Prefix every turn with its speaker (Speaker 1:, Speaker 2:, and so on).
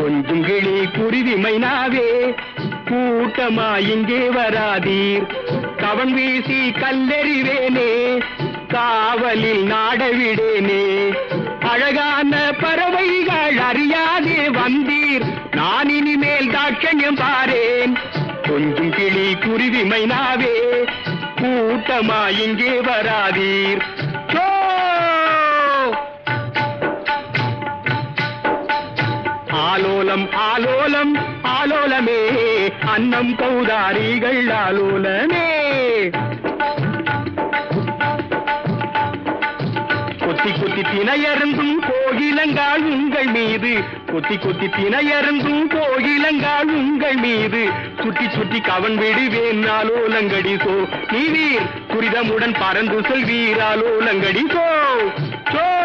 Speaker 1: கொஞ்சம் கிளி குருவி மைனாவே கூட்டமா இங்கே வராதீர் கவன் வீசி கல்லெறிவேனே காவலில் நாடவிடேனே அழகான பறவைகள் அறியாதே வந்தீர் நான் இனிமேல் தாட்சண்யம் பாரேன் கொஞ்சம் கிளி குருவி மைனாவே கூட்டமா இங்கே வராதீர் சோ ஆலோலம் ஆலோலம் ஆலோலமே அன்னம் கௌதாரிகள் ஆலோலமே கொத்தி கொத்தி திணையருந்தும் கோகிலங்கால் உங்கள் மீது கொத்தி கொத்தி திணையருந்தும் கோகிலங்கால் உங்கள் மீது சுற்றி சுற்றி கவன் விடுவேன் ஆலோலங்கடி சோ நீ வீர் துரிதமுடன் பறந்து செல்வீர் ஆலோலங்கடி சோ சோ